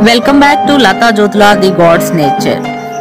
Welcome back to Latha Jyothula the god's nature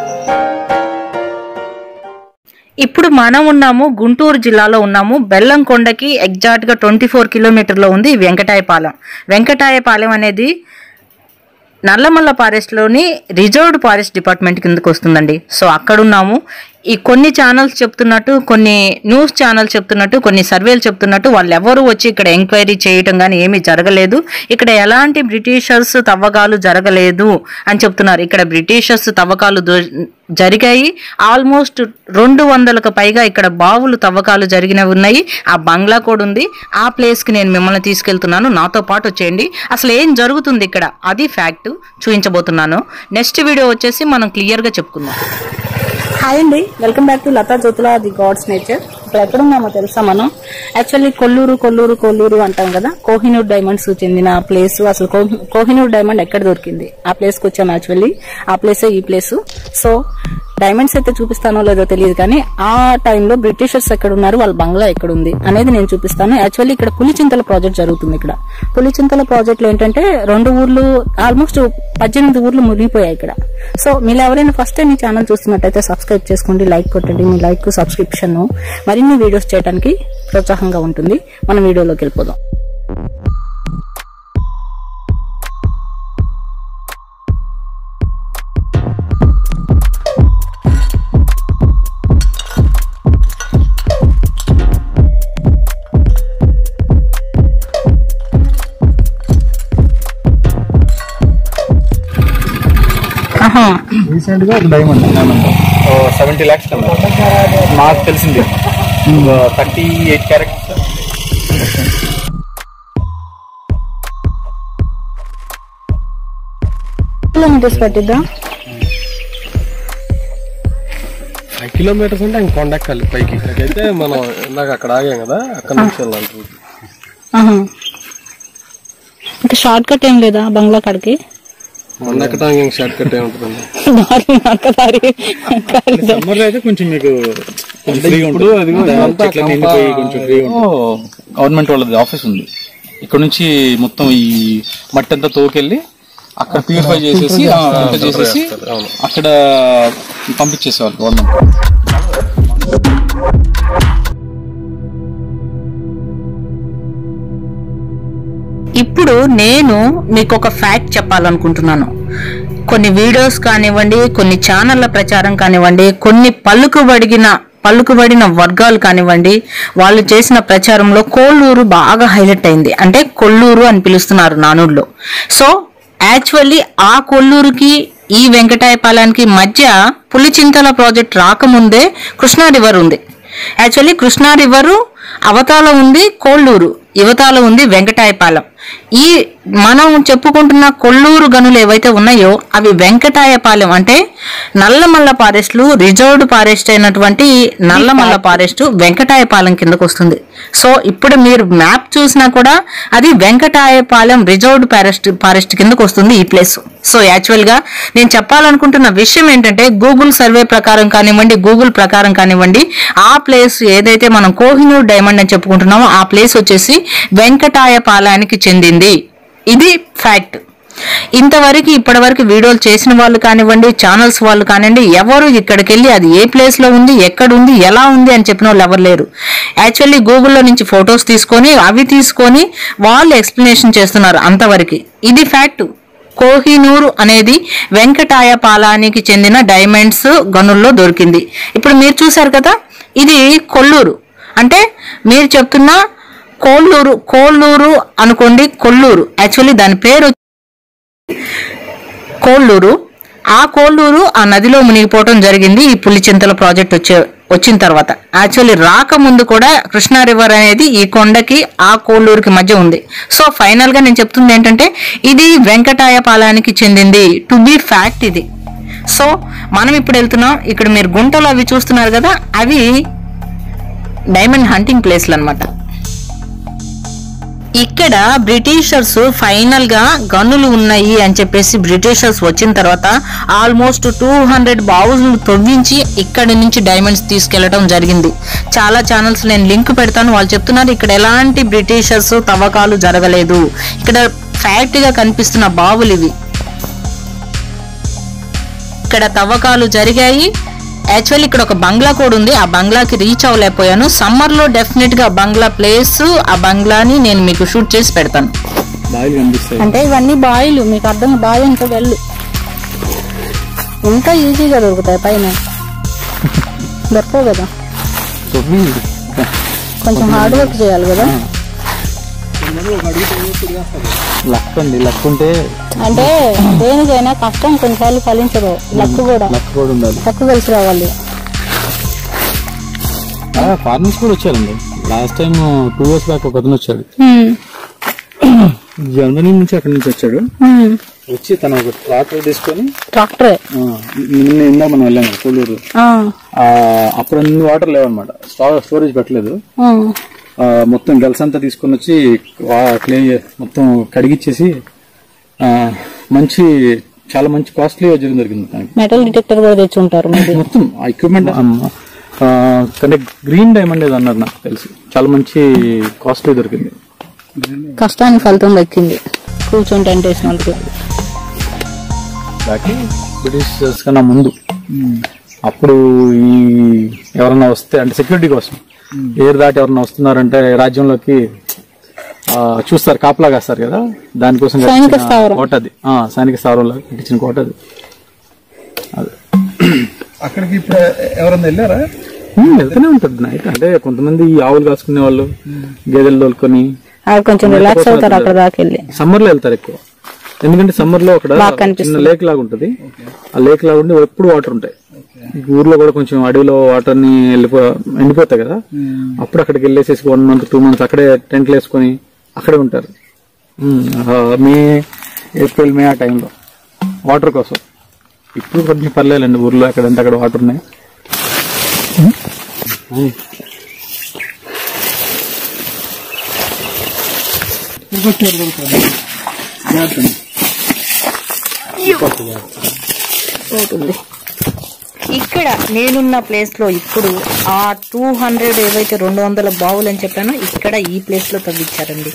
ఇప్పుడు మనం ఉన్నాము గుంటూరు జిల్లాలో ఉన్నాము బెల్లంకొండకి ఎగ్జాక్ట్ గా ట్వంటీ ఫోర్ కిలోమీటర్లో ఉంది వెంకటాయపాలెం వెంకటాయపాలెం అనేది నల్లమల్ల ఫారెస్ట్లోని రిజర్వ్డ్ ఫారెస్ట్ డిపార్ట్మెంట్ కిందకు వస్తుందండి సో అక్కడ ఉన్నాము ఈ కొన్ని ఛానల్స్ చెప్తున్నట్టు కొన్ని న్యూస్ ఛానల్స్ చెప్తున్నట్టు కొన్ని సర్వేలు చెప్తున్నట్టు వాళ్ళు ఎవరు వచ్చి ఇక్కడ ఎంక్వైరీ చేయటం కానీ ఏమీ జరగలేదు ఇక్కడ ఎలాంటి బ్రిటిషర్స్ తవ్వకాలు జరగలేదు అని చెప్తున్నారు ఇక్కడ బ్రిటిషర్స్ తవ్వకాలు దొ- జరిగాయి ఆల్మోస్ట్ రెండు వందలకు పైగా ఇక్కడ బావులు తవ్వకాలు జరిగినవి ఉన్నాయి ఆ బంగ్లా కూడా ఉంది ఆ ప్లేస్కి నేను మిమ్మల్ని తీసుకెళ్తున్నాను నాతో పాటు వచ్చేయండి అసలు ఏం జరుగుతుంది ఇక్కడ అది ఫ్యాక్ట్ చూపించబోతున్నాను నెక్స్ట్ వీడియో వచ్చేసి మనం క్లియర్గా చెప్పుకుందాం హాయ్ అండి welcome back to Latha Jyothula the god's nature ఇప్పుడు ఎక్కడ ఉన్నామో తెలుసా మనం యాక్చువల్లీ కొల్లూరు కొల్లూరు కొల్లూరు అంటాం కదా కోహినూర్ డైమండ్స్ చెందిన ప్లేస్ అసలు కోహి- కోహినూర్ డైమండ్ ఎక్కడ దొరికింది ఆ ప్లేస్ కి వచ్చాం యాక్చువల్లీ ఆ ప్లేసే ఈ ప్లేస్ సో డైమండ్స్ అయితే చూపిస్తానో లేదో తెలియదు కానీ ఆ టైంలో బ్రిటిషర్స్ ఎక్కడ ఉన్నారు వాళ్ళ బంగ్లా ఎక్కడ ఉంది అనేది నేను చూపిస్తాను యాక్చువల్లీ ఇక్కడ పులిచింతల ప్రాజెక్ట్ జరుగుతుంది ఇక్కడ పులిచింతల ప్రాజెక్ట్ లో ఏంటంటే రెండు ఊర్లు ఆల్మోస్ట్ పద్దెనిమిది ఊర్లు మునిగిపోయాయి ఇక్కడ సో మీరు ఎవరైనా ఫస్ట్ టైం ఈ ఛానల్ చూస్తున్నట్టయితే సబ్స్క్రైబ్ చేసుకోండి లైక్ కొట్టండి మీ లైక్ సబ్స్క్రిప్షన్ మరిన్ని వీడియోస్ చేయడానికి ప్రోత్సాహంగా ఉంటుంది మనం వీడియోలోకి వెళ్ళిపోదాం ఆహా రీసెంట్ గా ఒక డైమండ్ డైమండ్ సెవెంటీ ల్యాక్స్ నాకు తెలిసింది థర్టీ ఎయిట్ క్యారెక్టర్స్ కిలోమీటర్స్ పట్టిద్దా ఫైవ్ కిలోమీటర్స్ అంటే ఇంక కొండెక్కాలి పైకి అయితే మనం ఇందాక అక్కడ ఆగాం కదా అక్కడ నుంచి వెళ్ళాలి route. ఆహా ఇంకా షార్ట్ కట్ ఏం లేదా బంగ్లా కాడికి కొండ ఎక్కడానికి ఇంక షార్ట్ కట్ ఉంటుంది దారి నరకదారి సమ్మర్ అయితే కొంచెం మీకు అంటే ఇప్పుడు అది ఇదంతా గవర్నమెంట్ వాళ్ళది ఆఫీస్ ఉంది ఇక్కడ నుంచి మొత్తం ఈ మట్టి అంతా తోకెళ్ళి అక్కడ ప్యూరిఫై చేసేసి ఆ, అంతా చేసేసి అవును. అక్కడ పంపించేసేవాళ్ళు గవర్నమెంట్ ఇప్పుడు నేను మీకు ఒక ఫ్యాక్ట్ చెప్పాలనుకుంటున్నాను కొన్ని వీడియోస్ కానివ్వండి కొన్ని ఛానళ్ల ప్రచారం కానివ్వండి కొన్ని పలుకుబడిగిన పలుకుబడిన వర్గాలు కానివ్వండి వాళ్ళు చేసిన ప్రచారంలో కోళ్ళూరు బాగా హైలైట్ అయింది అంటే కొల్లూరు అని పిలుస్తున్నారు నానుడిలో సో యాక్చువల్లీ ఆ కొల్లూరుకి ఈ వెంకటాయపాలెంకి మధ్య పులిచింతల ప్రాజెక్ట్ రాకముందే కృష్ణా రివర్ ఉంది యాక్చువల్లీ కృష్ణా రివరు అవతాల ఉంది కోళ్ళూరు యువతాల ఉంది వెంకటాయపాలెం ఈ మనం చెప్పుకుంటున్న కొల్లూరు గనులు ఏవైతే ఉన్నాయో అవి వెంకటాయపాలెం అంటే నల్లమల్ల ఫారెస్ట్లు రిజర్వ్డ్ ఫారెస్ట్ అయినటువంటి నల్లమల్ల ఫారెస్ట్ వెంకటాయపాలెం కిందకు వస్తుంది సో ఇప్పుడు మీరు మ్యాప్ చూసినా కూడా అది వెంకటాయపాలెం రిజర్వ్డ్ ఫారెస్ట్ ఫారెస్ట్ కిందకు వస్తుంది ఈ ప్లేస్ సో యాక్చువల్ గా నేను చెప్పాలనుకుంటున్న విషయం ఏంటంటే గూగుల్ సర్వే ప్రకారం కానివ్వండి గూగుల్ ప్రకారం కానివ్వండి ఆ ప్లేస్ ఏదైతే మనం కోహినూర్ డైమండ్ అని చెప్పుకుంటున్నామో ఆ ప్లేస్ వచ్చేసి వెంకటాయపాలయానికి చెందింది ఇది ఫ్యాక్ట్ ఇంతవరకు ఇప్పటివరకు వీడియోలు చేసిన వాళ్ళు కానివ్వండి ఛానల్స్ వాళ్ళు కానివ్వండి ఎవరు ఇక్కడికి వెళ్ళి అది ఏ ప్లేస్ లో ఉంది ఎక్కడ ఉంది ఎలా ఉంది అని చెప్పిన వాళ్ళు ఎవరు లేరు యాక్చువల్లీ గూగుల్లో నుంచి ఫొటోస్ తీసుకొని అవి తీసుకొని వాళ్ళు ఎక్స్ప్లెనేషన్ చేస్తున్నారు అంతవరకు ఇది ఫ్యాక్ట్ కోహినూరు అనేది వెంకటాయపాలానికి చెందిన డైమండ్స్ గనుల్లో దొరికింది ఇప్పుడు మీరు చూశారు కదా ఇది కొల్లూరు అంటే మీరు చెప్తున్న కోళ్ళూరు కోళ్ళూరు అనుకోండి కొల్లూరు యాక్చువల్లీ దాని పేరు కోళ్ళూరు ఆ కోళ్ళూరు ఆ నదిలో మునిగిపోవటం జరిగింది ఈ పులిచింతల ప్రాజెక్ట్ వచ్చే వచ్చిన తర్వాత యాక్చువల్లీ రాకముందు కూడా కృష్ణా రివర్ అనేది ఈ కొండకి ఆ కోళ్ళూరుకి మధ్య ఉంది సో ఫైనల్ గా నేను చెప్తుంది ఏంటంటే ఇది వెంకటాయపాలానికి చెందింది టు బి ఫ్యాక్ట్ ఇది సో మనం ఇప్పుడు వెళ్తున్నాం ఇక్కడ మీరు గుంటలు అవి చూస్తున్నారు కదా అవి డైమండ్ హంటింగ్ ప్లేస్లు అన్నమాట ఇక్కడ బ్రిటిషర్స్ ఫైనల్ గా గన్నులు ఉన్నాయి అని చెప్పేసి బ్రిటిషర్స్ వచ్చిన తర్వాత ఆల్మోస్ట్ టూ హండ్రెడ్ బావులు తవ్వించి ఇక్కడి నుంచి డైమండ్స్ తీసుకెళ్లడం జరిగింది చాలా ఛానల్స్ నేను లింక్ పెడతాను వాళ్ళు చెప్తున్నారు ఇక్కడ ఎలాంటి బ్రిటిషర్స్ తవ్వకాలు జరగలేదు ఇక్కడ ఫ్యాక్ట్ గా కనిపిస్తున్న బావులు ఇవి ఇక్కడ తవ్వకాలు జరిగాయి యాక్చువల్లీ ఇక్కడ ఒక బంగ్లా కూడా ఉంది ఆ బంగ్లాకి రీచ్ అవ్వలేకపోయాను సమ్మర్ లో డెఫినెట్ గా ఆ బంగ్లా ప్లేస్ ఆ బంగ్లాని నేను మీకు షూట్ చేసి పెడతాను బాయిలు కనిపిస్తాయి అంటే ఇవన్నీ బాయిలు మీకు అర్థం బావి అంటే వెళ్ళు ఇంకా ఈజీగా దొరుకుతాయి పైన దొరకవు కదా కొంచెం హార్డ్ వర్క్ చేయాలి కదా లక్ అండి లక్ ఉంటే అంటే దేనికైనా కష్టం కొన్నిసార్లు ఫలించదు లక్ కూడా లక్ కూడా ఉండాలి లక్ కలిసి రావాలి ఫార్మర్స్ కూడా వచ్చారండి last time two years back ఒక అతను వచ్చాడు జర్మనీ నుంచి అక్కడి నుంచి వచ్చాడు వచ్చి తన ఒక ట్రాక్టర్ తీసుకొని ట్రాక్టరే ఆ, నిన్న ఇందాక మనం వెళ్ళాం కదా కొల్లూరు ఆ, ఆ, అప్పుడు అన్ని వాటర్ లేవన్నమాట స్టోరేజ్ పెట్టలేదు ఆ, ఆ, మొత్తం గల్స్ అంతా తీసుకొని వచ్చి క్లే మొత్తం కడిగిచ్చేసి ఆ, మంచి చాలా మంచి కాస్ట్లీ వజ్రం దొరికింది దానికి మెటల్ డిటెక్టర్ కూడా తెచ్చి ఉంటారు మీరు మొత్తం ఆ ఎక్విప్మెంట్ కానీ గ్రీన్ డైమండ్ ఏదో అన్నారు నాకు తెలిసి చాలా మంచి కాస్ట్లీ దొరికింది కష్టానికి ఫలితం దక్కింది కూర్చొని టెంట్ వేసిన వాళ్ళకి బాకీ బ్రిటిషర్స్ కన్నా ముందు అప్పుడు ఈ ఎవరన్నా వస్తే అంటే సెక్యూరిటీ కోసం ఏరు దాటి ఎవరన్నా వస్తున్నారంటే రాజ్యంలోకి ఆ, చూస్తారు కాపలా కాస్తారు కదా దానికోసం సైనిక కట్టించిన స్థావరం. కోట అది ఆ, సైనిక స్థావరంలో కట్టించిన కోట అది అక్కడికి ఇప్పుడు ఎవరన్నా వెళ్ళారా ఉమ్, వెళ్తూనే ఉంటుంది నైట్ అంటే కొంతమంది ఈ ఆవులు కాసుకునే వాళ్ళు గేదెలు తోలుకొని అవి కొంచెం రిలాక్స్ అవుతారు అక్కడ దాకా వెళ్ళి సమ్మర్ లో వెళ్తారు ఎక్కువ ఎందుకంటే సమ్మర్ లో అక్కడ బాగా కనిపిస్తుంది. చిన్న లేక్ లాగా ఉంటది ఆ లేక్ లాగా ఉండి ఎప్పుడు వాటర్ ఉంటాయి ఈ ఊర్లో కూడా కొంచెం అడవిలో వాటర్ ని వెళ్ళిపో ఎండిపోతాయి కదా అప్పుడు అక్కడికి వెళ్ళేసేసి వన్ మంత్ టూ మంత్స్ అక్కడే టెంట్లు వేసుకొని అక్కడే ఉంటారు ఉమ్, ఆ, మే ఏప్రిల్ మే ఆ టైంలో వాటర్ కోసం ఇప్పుడు కొంచెం పర్లేదండి ఊర్లో ఎక్కడంటే అక్కడ వాటర్ ఉన్నాయి ఇక్కడ నేనున్న ప్లేస్ లో ఇప్పుడు ఆ టూ హండ్రెడ్ ఏవైతే రెండు వందల బావులు అని చెప్పానో ఇక్కడ ఈ ప్లేస్ లో తవ్వించారండి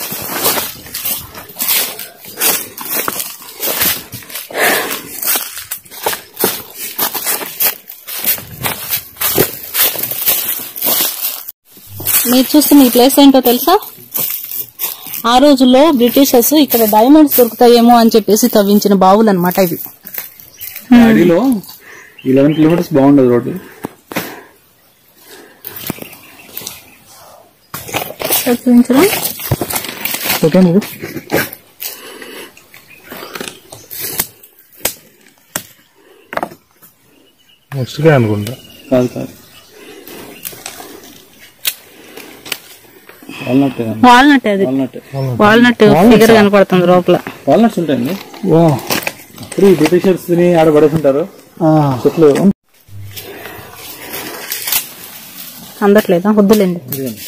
మీరు చూస్తున్న ఈ ప్లేస్ ఏంటో తెలుసా ఆ రోజుల్లో బ్రిటిషర్స్ ఇక్కడ డైమండ్స్ దొరుకుతాయేమో అని చెప్పేసి తవ్వించిన బావులు అనమాట ఇవి అడవిలో ఈ లెవెన్ కిలోమీటర్స్ బాగుండదు రోడ్డు చూపించడం ఓకే నువ్వు నెక్స్ట్ గా అనుకుంటా కాదు కాదు వాల్నట్ వాల్నట్ అది వాల్నట్ వాల్నట్ ఫిగర్ కనపడుతుంది లోపల వాల్నట్స్ ఉంటాయండి అప్పుడు ఈ బ్రిటిషర్స్ ని ఆడ పడేస్తుంటారు చెట్లు అందట్లేదా వద్దులేండి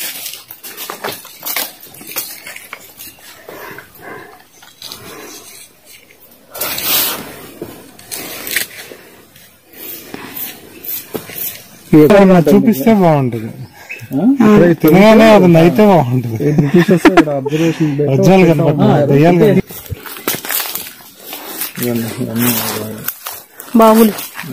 చూపిస్తే బాగుంటది తినగానే అది నైతే బాగుంటది బ్రిటిషర్స్ ఇక్కడ అబ్జర్వేషన్ వజ్రాలు కనపడుతున్నాయి దెయ్యాలు కనపడుతున్నాయి. బావులు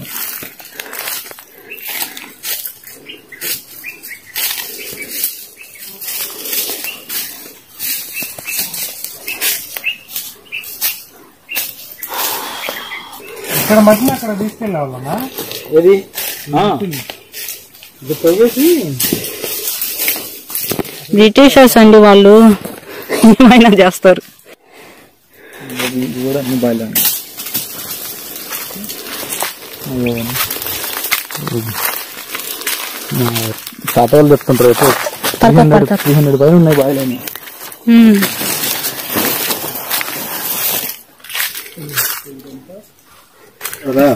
ఇక్కడ మధ్యన అక్కడ తీసుకెళ్ళే వాళ్ళమా ఏది ఇది తవ్వేసి బ్రిటిషర్స్ అండి వాళ్ళు ఏమైనా చేస్తారు ఇది కూడా అన్ని బాయిల్ అండి తాత వాళ్ళు చెప్తుంటారు అయితే త్రీ హండ్రెడ్ త్రీ హండ్రెడ్ పైన ఉన్నాయి బాయిల్ అని ఉమ్. కదా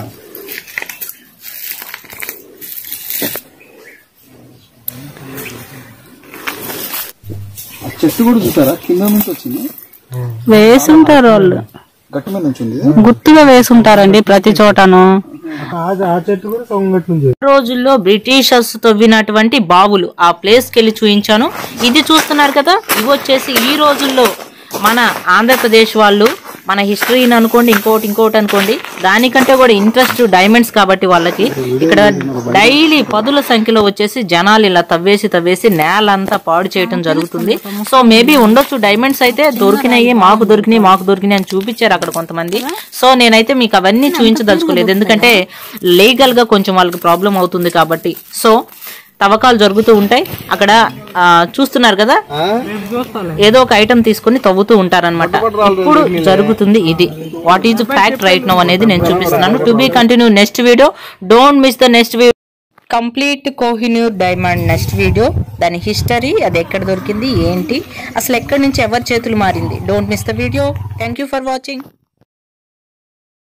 ఆ చెట్టు కూడా చూసారా కింద నుంచి వచ్చింది వేసుంటారు వాళ్ళు గట్టి మీద నుంచి ఉంది గుర్తుగా వేసుంటారండి ప్రతి చోటను ఆ చెట్టు కూడా సొంగట్టు నుంచి రోజుల్లో బ్రిటిషర్స్ తవ్వినటువంటి బావులు ఆ ప్లేస్కి వెళ్ళి చూపించాను ఇది చూస్తున్నారు కదా ఇవి వచ్చేసి ఈ రోజుల్లో మన ఆంధ్రప్రదేశ్ వాళ్ళు మన హిస్టరీని అనుకోండి ఇంకోటి ఇంకోటి అనుకోండి దానికంటే కూడా ఇంట్రెస్ట్ డైమండ్స్ కాబట్టి వాళ్ళకి ఇక్కడ డైలీ పదుల సంఖ్యలో వచ్చేసి జనాలు ఇలా తవ్వేసి తవ్వేసి నేల అంతా పాడు చేయటం జరుగుతుంది సో మేబీ ఉండొచ్చు డైమండ్స్ అయితే దొరికినాయి మాకు దొరికినాయి మాకు దొరికినాయి అని చూపించారు అక్కడ కొంతమంది సో నేనైతే మీకు అవన్నీ చూపించదలుచుకోలేదు ఎందుకంటే లీగల్ గా కొంచెం వాళ్ళకి ప్రాబ్లం అవుతుంది కాబట్టి సో తవ్వకాలు జరుగుతూ ఉంటాయి అక్కడ ఆ, చూస్తున్నారు కదా ఏదో ఒక ఐటమ్ తీసుకొని తవ్వుతూ ఉంటారన్నమాట ఇప్పుడు జరుగుతుంది ఇది what is fact right no అనేది నేను చూపిస్తున్నాను to be continue next video don't miss the next video complete Kohinoor diamond next video దాని హిస్టరీ అది ఎక్కడ దొరికింది ఏంటి అసలు ఎక్కడి నుంచి ఎవరి చేతులు మారింది don't miss the video thank you for watching